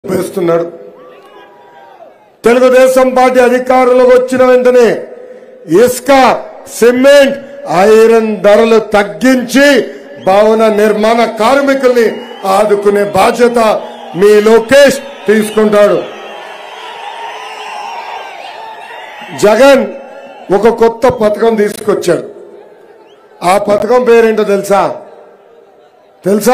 వేస్తున్నాడు తెలుగుదేశం పార్టీ అధికారంలోకి వచ్చిన వెంటనే ఇసుక సిమెంట్ ఐరన్ ధరలు తగ్గించి భవన నిర్మాణ కార్మికుల్ని ఆదుకునే బాధ్యత మీ లోకేష్ తీసుకుంటాడు జగన్ ఒక కొత్త పథకం తీసుకొచ్చాడు ఆ పథకం పేరేంటో తెలుసా తెలుసా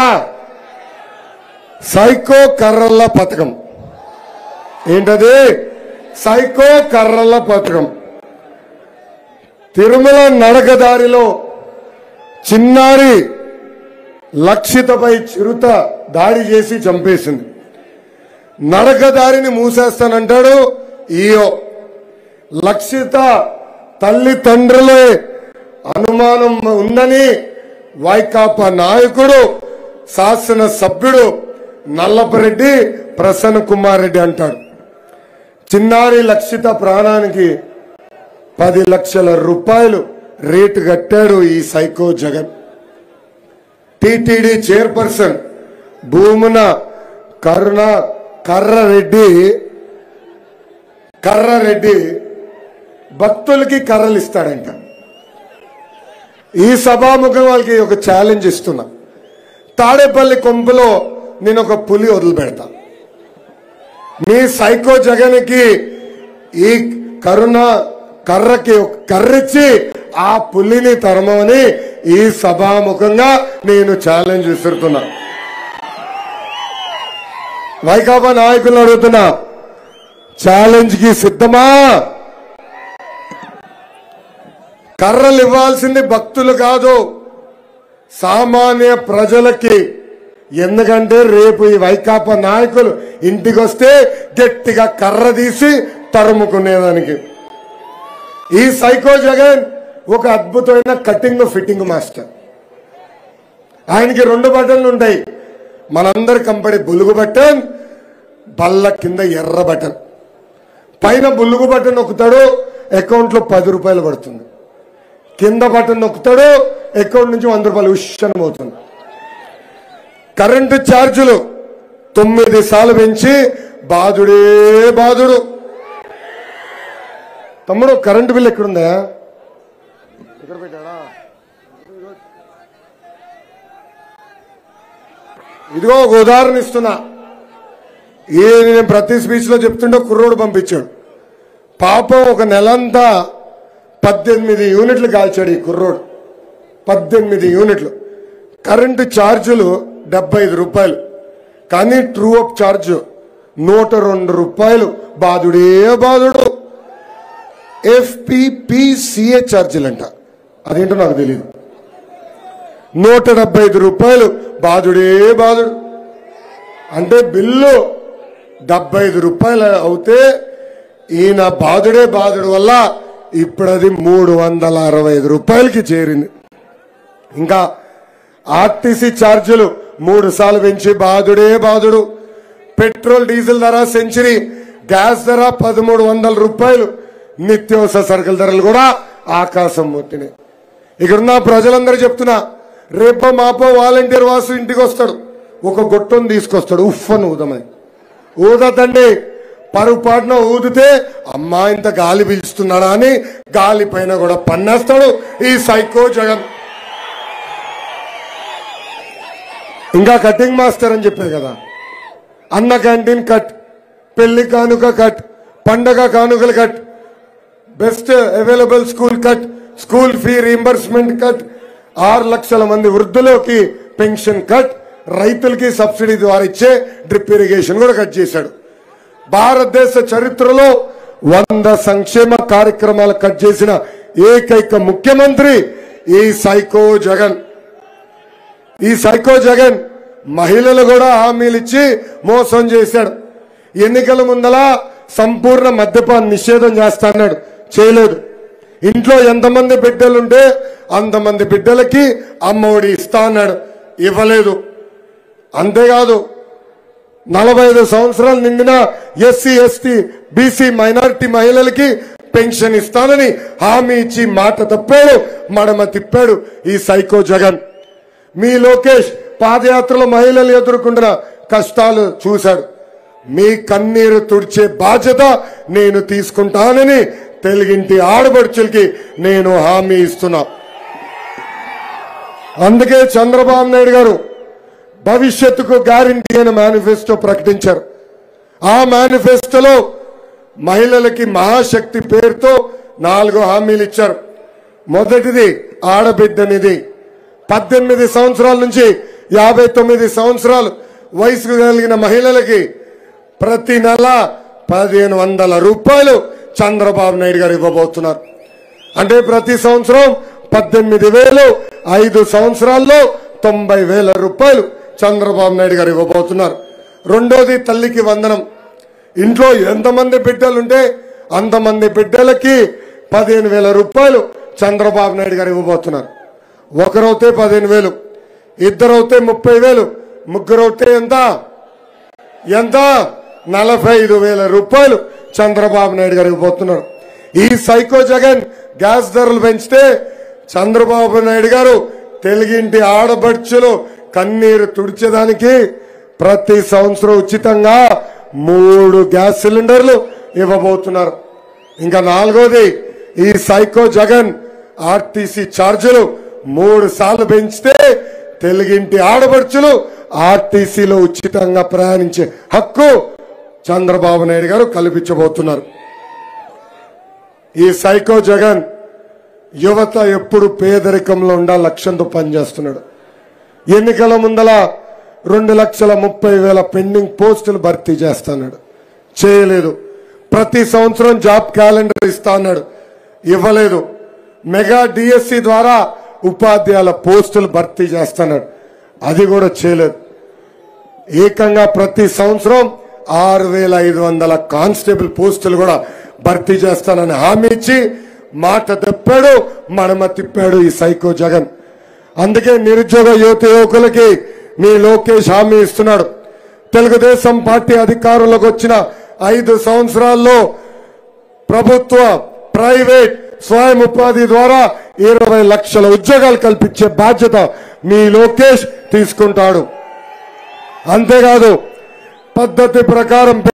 సైకో కర్రల్ల పథకం ఏంటది సైకో కర్రల్ల పథకం తిరుమల నడకదారిలో చిన్నారి లక్షితపై చిరుత దాడి చేసి చంపేసింది నడకదారిని మూసేస్తానంటాడు ఈయో లక్షిత తల్లిదండ్రులే అనుమానం ఉందని వైకాపా నాయకుడు శాసన సభ్యుడు నల్లపరెడ్డి ప్రసన్న కుమార్ రెడ్డి అంటాడు చిన్నారి లక్షిత ప్రాణానికి పది లక్షల రూపాయలు రేటు కట్టాడు ఈ psycho Jagan TTD chairperson Bhumana Karuna Karreddy Karreddy భక్తులకి కర్రలు ఇస్తాడంట ఈ సభాముఖం వాళ్ళకి ఒక ఛాలెంజ్ ఇస్తున్నా తాడేపల్లి కొంపులో నేను ఒక పులి వదిలిపెడతా మీ సైకో జగన్కి ఈ కరుణ కర్రకి ఒక కర్రిచ్చి ఆ పులిని తరమని ఈ సభాముఖంగా నేను ఛాలెంజ్ విసురుతున్నా వైకాపా నాయకులను అడుగుతున్నా ఛాలెంజ్ కి సిద్ధమా కర్రలు ఇవ్వాల్సింది భక్తులు కాదు సామాన్య ప్రజలకి ఎందుకంటే రేపు ఈ వైకాపా నాయకులు ఇంటికి వస్తే గట్టిగా కర్ర తీసి తరుముకునేదానికి ఈ సైకో జగన్ ఒక అద్భుతమైన కటింగ్ ఫిట్టింగ్ మాస్టర్ ఆయనకి రెండు బటన్లు ఉంటాయి మనందరి కంపడి బులుగు బటన్ బల్ల కింద ఎర్ర బటన్ పైన బులుగు బటన్ నొక్కుతాడు అకౌంట్ లో పది రూపాయలు పడుతుంది కింద బటన్ నొక్కుతాడు అకౌంట్ నుంచి వంద రూపాయలు ఉష్ణం అవుతుంది కరెంటు ఛార్జీలు తొమ్మిది సార్లు పెంచి బాధుడే బాధుడు తమ్ముడు కరెంటు బిల్ ఎక్కడుందా ఇక్కడ పెట్టాడా ఇదిగో ఒక ఉదాహరణ ఇస్తున్నా ఈ నేను ప్రతి స్పీచ్ లో చెప్తుంటే కుర్రోడు పంపించాడు పాపం ఒక నెలంతా పద్దెనిమిది యూనిట్లు కాల్చాడు ఈ కుర్రోడు పద్దెనిమిది యూనిట్లు కరెంటు ఛార్జీలు డెబ్బై ఐదు రూపాయలు కానీ ట్రూ అప్ ఛార్జ్ నూట రెండు రూపాయలు బాధుడే బాధుడు ఎఫ్పిపిసిఏ ఛార్జీలు అంట అదేంటో నాకు తెలియదు నూట డెబ్బై ఐదు రూపాయలు బాధుడే బాధుడు అంటే బిల్లు డెబ్బై ఐదు రూపాయలు అవుతే ఈయన బాధుడే బాధుడు వల్ల ఇప్పుడు అది మూడు వందల అరవై ఐదు రూపాయలకి చేరింది ఇంకా ఆర్టీసీ ఛార్జీలు మూడు సార్లు పెంచి బాధుడే బాధుడు పెట్రోల్ డీజిల్ ధర సెంచరీ గ్యాస్ ధర పదమూడు వందల రూపాయలు నిత్యావసర సరుకుల ధరలు కూడా ఆకాశం ముట్టినాయి ఇక్కడున్న ప్రజలందరూ చెప్తున్నా రేపో మాపో వాలంటీర్ వాసు ఇంటికి వస్తాడు ఒక గొట్టం తీసుకొస్తాడు ఉఫ్ అని ఊదమని ఊదతండి పరుపాటున ఊదితే అమ్మా ఇంత గాలి పీల్చుతున్నాడా అని గాలి పైన కూడా పన్నేస్తాడు ఈ సైకో జగన్ ఇంకా కటింగ్ మాస్టర్ అని చెప్పారు కదా అన్న క్యాంటీన్ కట్ పెళ్లి కానుక కట్ పండగ కానుకలు cut best available school cut school fee reimbursement cut ఆరు లక్షల మంది వృద్ధులకి పెన్షన్ కట్ రైతులకి సబ్సిడీ ద్వారా ఇచ్చే డ్రిప్ ఇరిగేషన్ కూడా కట్ చేశాడు భారతదేశ చరిత్రలో వంద సంక్షేమ కార్యక్రమాలు కట్ చేసిన ఏకైక ముఖ్యమంత్రి ఈ సైకో జగన్ ఈ సైకో జగన్ మహిళలు కూడా హామీలు ఇచ్చి మోసం చేశాడు ఎన్నికల ముందల సంపూర్ణ మద్యపాన నిషేధం చేస్తా అన్నాడు చేయలేదు ఇంట్లో ఎంతమంది బిడ్డలుంటే అంతమంది బిడ్డలకి అమ్మఒడి ఇస్తా అన్నాడు ఇవ్వలేదు అంతేకాదు నలభై ఐదు సంవత్సరాలు నిండిన ఎస్సీ ఎస్టీ బీసీ మైనారిటీ మహిళలకి పెన్షన్ ఇస్తానని హామీ ఇచ్చి మాట తప్పాడు మడమ తిప్పాడు ఈ సైకో జగన్ మీ లోకేష్ పాదయాత్రలో మహిళలు ఎదుర్కొంటున్న కష్టాలు చూశాడు మీ కన్నీరు తుడిచే బాధ్యత నేను తీసుకుంటానని తెలుగింటి ఆడబడుచులకి నేను హామీ ఇస్తున్నా అందుకే చంద్రబాబు నాయుడు గారు భవిష్యత్తుకు గ్యారంటీ అయిన మేనిఫెస్టో ప్రకటించారు ఆ మేనిఫెస్టోలో మహిళలకి మహాశక్తి పేరుతో నాలుగు హామీలు ఇచ్చారు మొదటిది ఆడబిడ్డనిది పద్దెనిమిది సంవత్సరాల నుంచి యాభై తొమ్మిది సంవత్సరాలు వయసు కలిగిన మహిళలకి ప్రతి నెల పదిహేను వందల రూపాయలు చంద్రబాబు నాయుడు గారు ఇవ్వబోతున్నారు అంటే ప్రతి సంవత్సరం పద్దెనిమిది వేలు ఐదు సంవత్సరాల్లో తొంభై వేల రూపాయలు చంద్రబాబు నాయుడు గారు ఇవ్వబోతున్నారు రెండోది తల్లికి వందనం ఇంట్లో ఎంతమంది బిడ్డలుంటే అంతమంది బిడ్డలకి పదిహేను వేల రూపాయలు చంద్రబాబు నాయుడు గారు ఇవ్వబోతున్నారు ఒకరవుతే పదిహేను వేలు ఇద్దరవుతే ముప్పై వేలు ముగ్గురవుతే ఎంత ఎంత నలభై ఐదు వేల రూపాయలు చంద్రబాబు నాయుడు గారు ఇవ్వబోతున్నారు ఈ సైకో జగన్ గ్యాస్ ధరలు పెంచితే చంద్రబాబు నాయుడు గారు తెలుగింటి ఆడబడుచులు కన్నీరు తుడిచేదానికి ప్రతి సంవత్సరం ఉచితంగా మూడు గ్యాస్ సిలిండర్లు ఇవ్వబోతున్నారు ఇంకా నాలుగోది ఈ సైకో జగన్ ఆర్టీసీ ఛార్జీలు మూడు సార్లు పెంచితే తెలుగింటి ఆడబడుచులు ఆర్టీసీలో ఉచితంగా ప్రయాణించే హక్కు చంద్రబాబు నాయుడు గారు కల్పించబోతున్నారు ఈ సైకో జగన్ యువత ఎప్పుడు పేదరికంలో ఉండాలి లక్ష్యంతో పనిచేస్తున్నాడు ఎన్నికల ముందల రెండు లక్షల ముప్పై వేల పెండింగ్ పోస్టులు భర్తీ చేస్తున్నాడు చేయలేదు ప్రతి సంవత్సరం జాబ్ క్యాలెండర్ ఇస్తా అన్నాడు ఇవ్వలేదు మెగా డిఎస్సి ద్వారా ఉపాధ్యాయుల పోస్టులు భర్తీ చేస్తున్నాడు అది కూడా చేయలేదు ఏకంగా ప్రతి సంవత్సరం ఆరు వేల ఐదు వందల కానిస్టేబుల్ పోస్టులు కూడా భర్తీ చేస్తానని హామీ ఇచ్చి మాట తప్పాడు మడమ తిప్పాడు ఈ సైకో జగన్ అందుకే నిరుద్యోగ యువత యువకులకి మీ లోకేష్ హామీ ఇస్తున్నాడు తెలుగుదేశం పార్టీ అధికారంలోకి వచ్చిన ఐదు సంవత్సరాల్లో ప్రభుత్వ ప్రైవేట్ స్వయం ఉపాధి ద్వారా ఇరవై లక్షల ఉద్యోగాలు కల్పించే బాధ్యత మీ లోకేష్ తీసుకుంటాడు అంతేకాదు పద్ధతి ప్రకారం